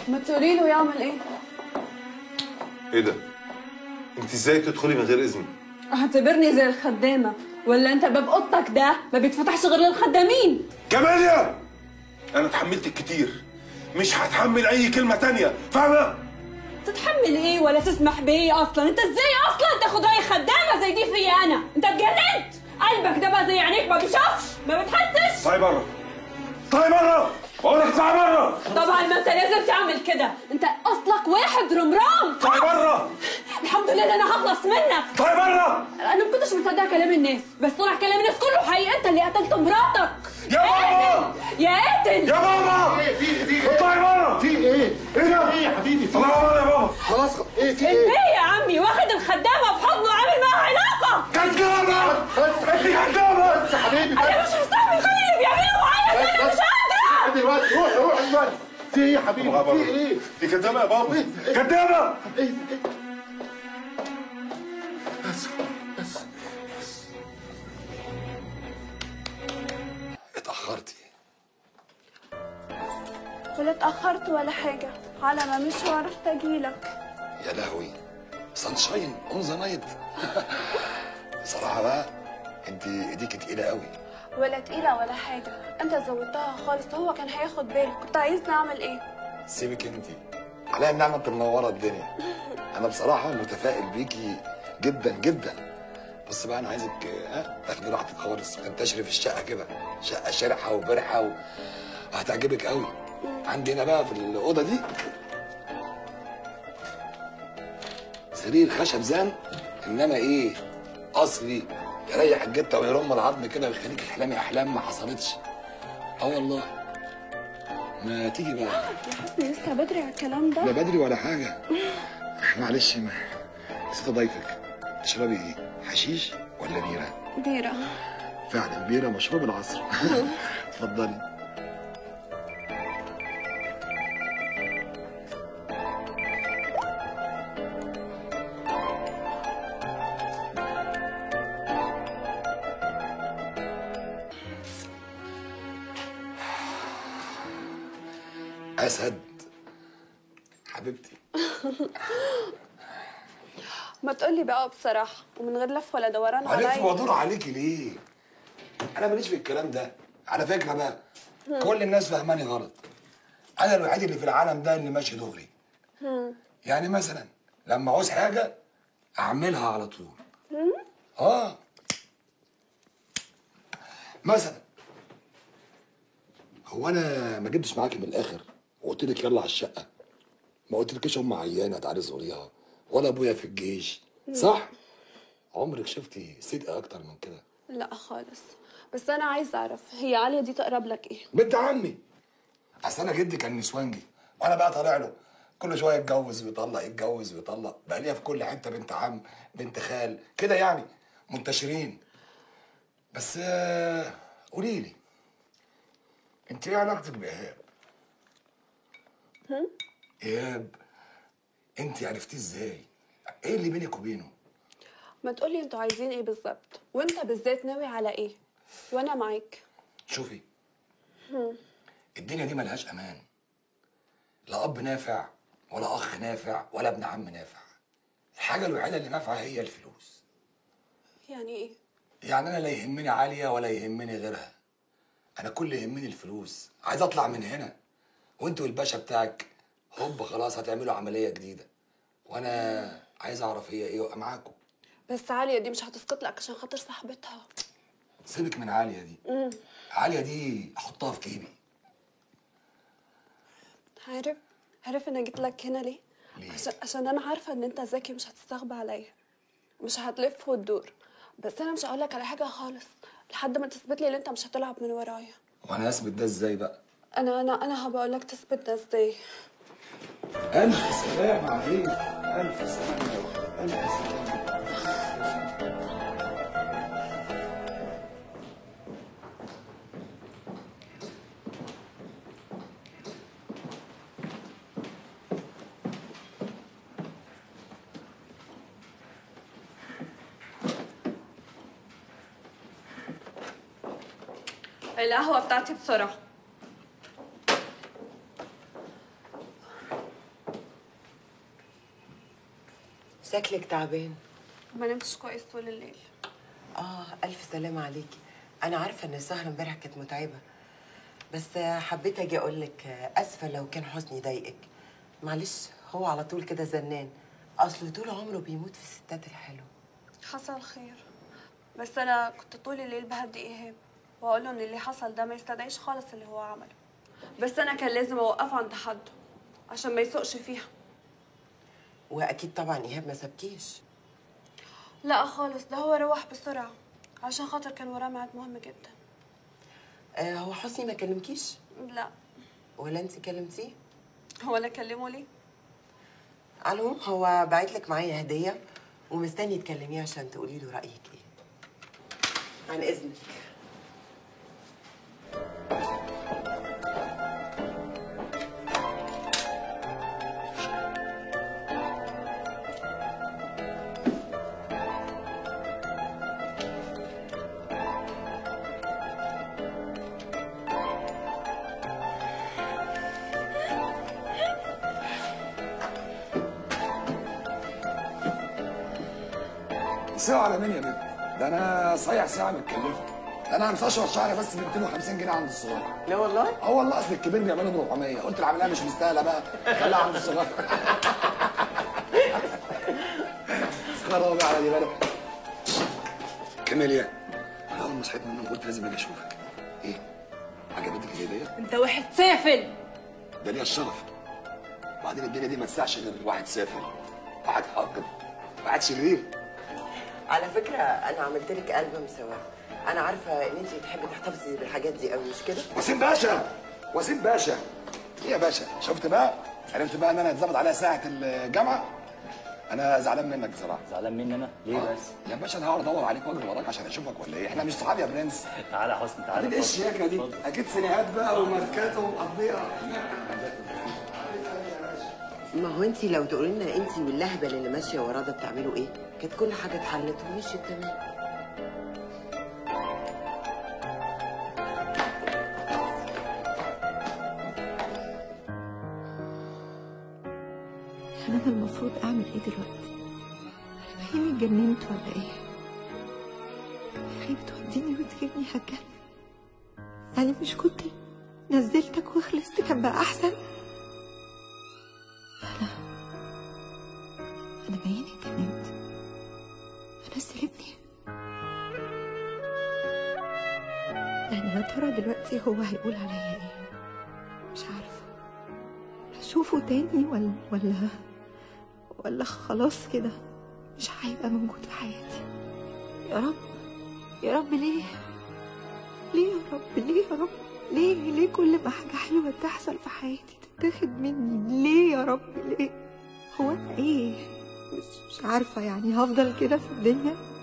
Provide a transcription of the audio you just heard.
ما تقولي له يعمل ايه ايه ده؟ انت ازاي تدخلي من غير اذن؟ اعتبرني زي الخدامه ولا انت باب اوضتك ده ما بيتفتحش غير للخدامين كماليا انا اتحملت كتير مش هتحمل اي كلمه تانية فاهمه؟ تتحمل ايه ولا تسمح بايه اصلا انت ازاي اصلا تاخد راي خدامه زي دي فيا انا انت اتجننت قلبك ده بقى زي عينيك ما بيشوفش ما بتحسش طيب بره طيب بره بقول لك اطلعي بره طبعا ما انت لازم تعمل كده انت اصلك واحد رمرام اطلعي بره الحمد لله إن انا هخلص منك اطلعي بره انا ما كنتش مصدقه كلام الناس بس طلع كلام الناس كله حقيقي انت اللي قتلت مراتك يا بابا يا قاتل يا بابا ايه في في ايه؟ اطلعي بره في ايه؟ ايه ده؟ ايه يا حبيبي؟ في طلعي بره يا بابا خلاص ايه في ايه ايه؟ يا عمي واخد الخدامه في حضنه وعامل معاها علاقه كدابه بس انت كدابه بس يا حبيبي انا مش مستحمل كل اللي بيعمله معايا ده انا مش قادره دلوقتي روح روح دلوقتي في ايه يا حبيبي؟ طلعي بره في ايه؟ دي كدابه يا بابا كدابه ايه ايه؟ بس بس اتأخرتي ولا اتاخرت ولا حاجه على ما مش عرفت اجيلك يا لهوي سانشاين اون ذا نايت بصراحة بقى انت ايديك تقيلة قوي ولا تقيله ولا حاجه انت زودتها خالص هو كان هياخد باله كنت عايزني اعمل ايه سيبك انت عليا النعمة انت منورة الدنيا انا بصراحة متفائل بيكي جدا جدا بص بقى انا عايزك ها تاخدي راحتك خالص تنتشري في الشقة كده شقة شرحة وبرحة و... وهتعجبك قوي عندي هنا بقى في الأوضة دي سرير خشب زان انما ايه اصلي يريح الجته ويرم العظم كده ويخليك تحلمي احلام ما حصلتش اه والله ما تيجي بقى يا حسني لسه بدري على الكلام ده لا بدري ولا حاجه معلش ما نسيت ضيفك تشربي ايه حشيش ولا بيره بيرة فعلا بيره مشروب العصر اتفضلي اسد حبيبتي ما تقولي بقى بصراحة ومن غير لف ولا دوران الف عليا وادور عليكي ليه؟ انا ماليش في الكلام ده على فكره بقى كل الناس فهماني غلط انا الوحيد اللي في العالم ده اللي ماشي دغري يعني مثلا لما عاوز حاجه اعملها على طول اه مثلا هو انا ما جبتش معاكي من الاخر وقلت لك يلا على الشقه ما قلتلكيش ام عيانه تعالي زوريها ولا ابويا في الجيش صح عمرك شفتي صدق اكتر من كده لا خالص بس أنا عايزة أعرف هي عالية دي تقرب لك إيه؟ بنت عمي اصل انا جدي كان نسوانجي وانا بقى طالع له كل شويه يتجوز ويطلق يتجوز ويطلق بقى ليها في كل حته بنت عم بنت خال كده يعني منتشرين بس آه، قولي لي انت ايه علاقتك بايهاب؟ ايهاب انت عرفتيه ازاي؟ ايه اللي بينك وبينه؟ ما تقولي أنتوا عايزين إيه بالظبط؟ وأنت بالذات ناوي على إيه؟ وأنا معاك شوفي الدنيا دي ملهاش امان لا اب نافع ولا اخ نافع ولا ابن عم نافع الحاجه الوحيده اللي نافعه هي الفلوس يعني إيه؟ يعني انا لا يهمني عاليه ولا يهمني غيرها انا كل اللي يهمني الفلوس عايز اطلع من هنا وانت والباشا بتاعك هوب خلاص هتعملوا عمليه جديده وانا عايز اعرف هي ايه وابقى معاكم بس عالية دي مش هتسقط لك عشان خاطر صاحبتها سيبك من عاليه دي عاليه دي احطها في جيبي عارف؟ عارف أنا جيت لك هنا ليه؟ ليه؟ عشان عشان أنا عارفة إن أنت ذكي مش هتستغبى عليا مش هتلف وتدور بس أنا مش هقولك على حاجة خالص لحد ما تثبت لي إن أنت مش هتلعب من ورايا وانا اثبت ده ازاي بقى انا انا انا هبقول لك تثبت ده ازاي ألف سلام عليك ألف سلام ألف سلام القهوه بتاعتي بسرعه شكلك تعبان ما نمتش كويس طول الليل اه الف سلامه عليكي انا عارفه ان السهره امبارح كانت متعبه بس حبيت اجي اقول لك اسفه لو كان حسني ضايقك معلش هو على طول كده زنان اصله طول عمره بيموت في الستات الحلوه حصل خير بس انا كنت طول الليل بهدي ايهاب واقول له ان اللي حصل ده ما يستدعيش خالص اللي هو عمله بس انا كان لازم اوقفه عند حده عشان ما يسوقش فيها واكيد طبعا ايهاب ما سابكيش لا خالص ده هو روح بسرعه عشان خاطر كان وراه ميعاد مهم جدا آه هو حسني ما كلمكيش لا ولا انت كلمتيه هو انا اكلمه ليه على العموم هو باعت لك معايا هديه ومستني تكلميه عشان تقولي له رايك ايه عن اذنك ساعة على مين يا بنت؟ ده انا صايع ساعة متكلفة ده انا مستشفى شعري بس ب 250 جنيه عند الصغير لا والله اه والله اصل الكبير بيعملوا ب 400 قلت العمليه مش مستاهله بقى خليها عند الصغير خرابي على دي بالك كمال يا انا اول ما صحيت من النوم قلت لازم اجي اشوفك ايه عجبتك الهديه انت واحد سافل ده ليا الشرف وبعدين الدنيا دي ما تسعش غير واحد سافل واحد حاقد واحد شرير على فكره انا عملت لك البوم سوا انا عارفه ان انت بتحبي تحتفظي بالحاجات دي قوي مش كده وسيم باشا وسيم باشا ايه يا باشا شفت بقى عرفت بقى ان انا اتظبط عليها ساعه الجامعه انا زعلان منك بصراحه زعلان مني انا؟ ليه بس؟ يا باشا انا هقعد ادور عليك واجري وراك عشان اشوفك ولا ايه؟ احنا مش صحاب يا برنس. تعالى يا حسني تعالى بعدين ايه الشياكه دي؟ اتفضل. اكيد سينيهات بقى وماركات ومقضيها. ما هو انت لو تقولي لنا انت واللهبل اللي ماشيه وراه ده بتعملوا ايه كانت كل حاجه اتحلت ومشيت تمام يعني انا المفروض اعمل ايه دلوقتي انا بهيني اتجننت ولا ايه يا اخي بتوديني وتجيبني هتجنن يعني مش كنت نزلتك وخلصت كان بقى احسن انا انا بهيني اتجننت انزل ابني يعني يا ترى دلوقتي هو هيقول عليا ايه مش عارفه اشوفه تاني ولا ولا ولا خلاص كده مش هيبقى موجود في حياتي يا رب يا رب ليه ليه يا رب ليه يا رب ليه ليه كل ما حاجة حلوة تحصل في حياتي تتاخد مني ليه يا رب ليه هو انا ايه مش, مش عارفة يعني هفضل كده في الدنيا